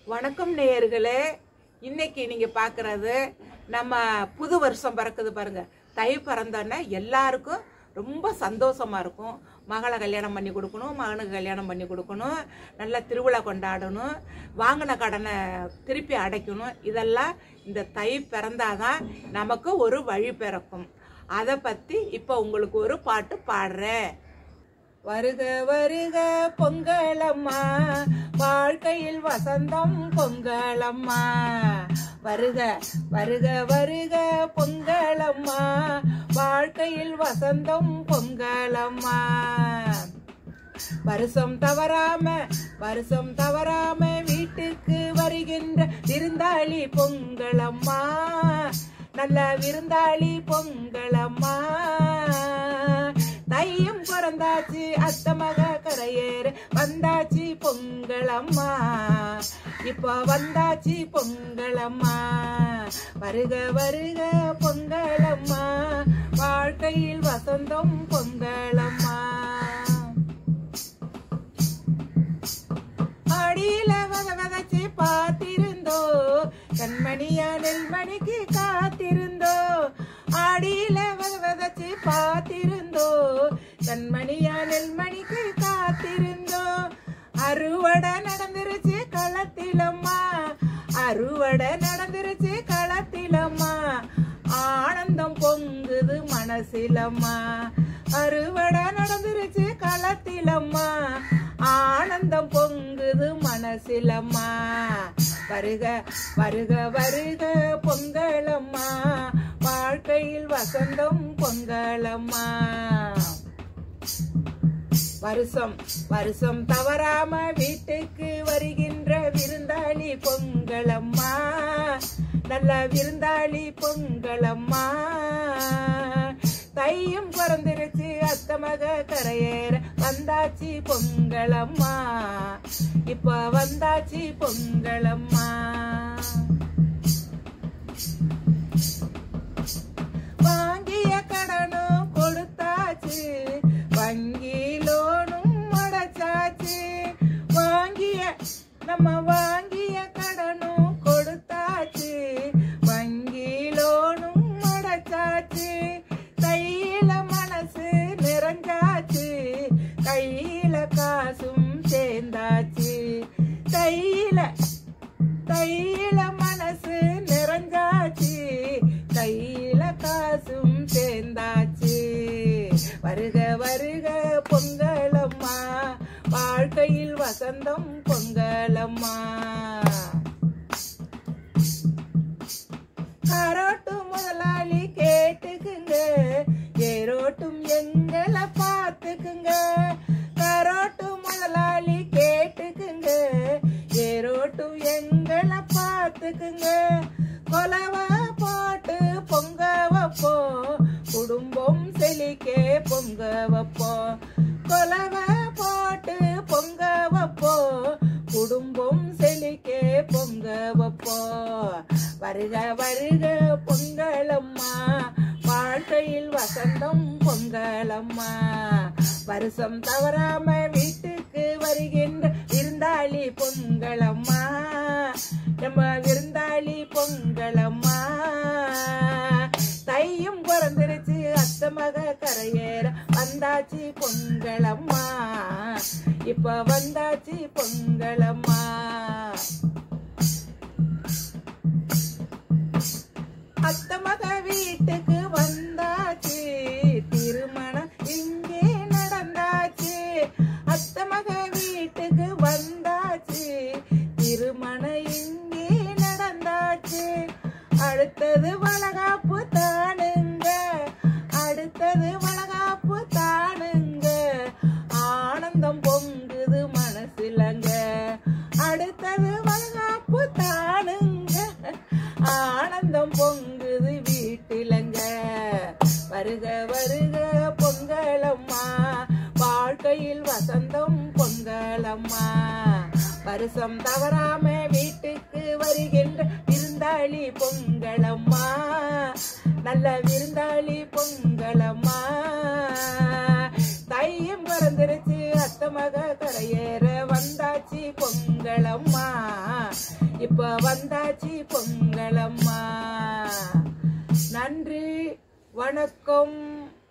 வணக்கம் நேயர்களே இன்னைக்கு நீங்க பார்க்கறது நம்ம புது வருஷம் பிறக்குது பாருங்க தை பிறந்தோன்னே எல்லாருக்கும் ரொம்ப சந்தோஷமா இருக்கும் மகளை கல்யாணம் பண்ணி கொடுக்கணும் மகனுக்கு கல்யாணம் பண்ணி கொடுக்கணும் நல்லா திருவிழா கொண்டாடணும் வாங்கின கடனை திருப்பி அடைக்கணும் இதெல்லாம் இந்த தை பிறந்தாதான் நமக்கு ஒரு வழி பிறக்கும் அதை பத்தி இப்போ உங்களுக்கு ஒரு பாட்டு பாடுறேன் வருக வருக பொங்கலம்மா வாழ்க்கையில் வசந்தம் பொங்கலம்மா வருக வருக வருக பொங்கலம்மா வாழ்க்கையில் வசந்தம் பொங்கலம்மா வருஷம் தவறாம வருஷம் தவறாம வீட்டுக்கு வருகின்ற விருந்தாளி பொங்கலம்மா நல்ல விருந்தாளி பொங்கலம்மா தையும் பிறந்தாச்சு அத்தமக கரையேற வந்தாச்சு பொங்கலம்மா இப்போ வந்தாச்சு பொங்கலம்மா வருக வருக பொங்கலம்மா வாழ்க்கையில் வசந்தம் பொங்கலம்மா அடியில வத வதச்சு பார்த்திருந்தோ கண்மணியா நெல்மணிக்கு காத்திருந்தோ அடியில வத வதச்சு பார்த்திருந்தோ கண்மணியா நெல்மணிக்கு காத்திருந்தோ அறுவடை நடந்துருச்சு களத்திலம்மா அறுவடை நடந்துருச்சு களத்திலம்மா ஆனந்தம் பொங்குது மனசிலம்மா அறுவடை நடந்துருச்சு களத்திலம்மா ஆனந்தம் பொங்குது மனசிலம்மா வருக வருக வருக பொங்கலம்மா வாழ்க்கையில் வசந்தம் பொங்கலம்மா வருஷம் வருஷம் தவறாம வீட்டுக்கு வருகின்ற விருந்தாளி பொங்கலம்மா நல்ல விருந்தாளி பொங்கலம்மா தையும் பிறந்திருச்சு அத்தமக கரையேற வந்தாச்சு பொங்கலம்மா இப்ப வந்தாச்சு பொங்கலம்மா வாங்கிய கடனும் கொடுத்தாச்சு வங்கி லோனும் அடைச்சாச்சு வாங்கிய நம்ம வாங்கிய கடனும் கொடுத்தாச்சு வங்கி லோனும் அடைச்சாச்சு கையில மனசு நிறைஞ்சாச்சு கையில காசும் சேர்ந்தாச்சு கையில கையில மனசு நிறைஞ்சாச்சு கையில காசும் சேர்ந்தாச்சு வருக வருக பொங்கலம்மா வாழ்க்கையில் வசந்தம் பொங்கலம்மா கரோட்டும் முதலாளி கேட்டுக்குங்க ஏரோட்டும் எங்களை பார்த்துக்குங்க கரோட்டும் முதலாளி கேட்டுக்குங்க ஏரோட்டும் எங்களை பார்த்துக்குங்க கொலவ போட்டு பொங்க வைப்போம் குடும்பம் செழிக்கே பொங்க வைப்போம் கொலவ போட்டு பொங்க வைப்போம் குடும்பம் செழிக்கே பொங்க வைப்போம் வருக வருக பொங்கலம்மா வாழ்க்கையில் வசந்தம் பொங்கலம்மா வருஷம் தவறாம வீட்டுக்கு வருகின்ற விருந்தாளி பொங்கலம்மா நம்ம விருந்தாளி பொங்கலம்மா தையும் பிறந்திருச்சு அத்தமக கரையேற வந்தாச்சு பொங்கலம்மா இப்ப வந்தாச்சு பொங்கலம்மா அத்தமக வீட்டுக்கு வந்தாச்சு திருமணம் இங்கே நடந்தாச்சு அத்தமக வீட்டுக்கு வந்தாச்சு திருமணம் இங்கே நடந்தாச்சு அடுத்தது வளகாப்பு தானுங்க அடுத்தது வளகாப்பு தானுங்க ஆனந்தம் பொங்குது மனசுலங்க அடுத்தது வளகாப்பு தானுங்க ஆனந்தம் பொங்குது வீட்டிலங்க வருக வருக பொங்கலம்மா வாழ்க்கையில் வசந்தம் பொங்கலம்மா வருஷம் தவறாம வீட்டுக்கு வருகின்ற விருந்தாளி பொங்கலம்மா நல்ல விருந்தாளி பொங்கலம்மா தையும் பிறந்திருச்சு அத்தமக கரையேற வந்தாச்சு பொங்கலம்மா இப்ப வந்தாச்சு பொங்கலம்மா நன்றி வணக்கம்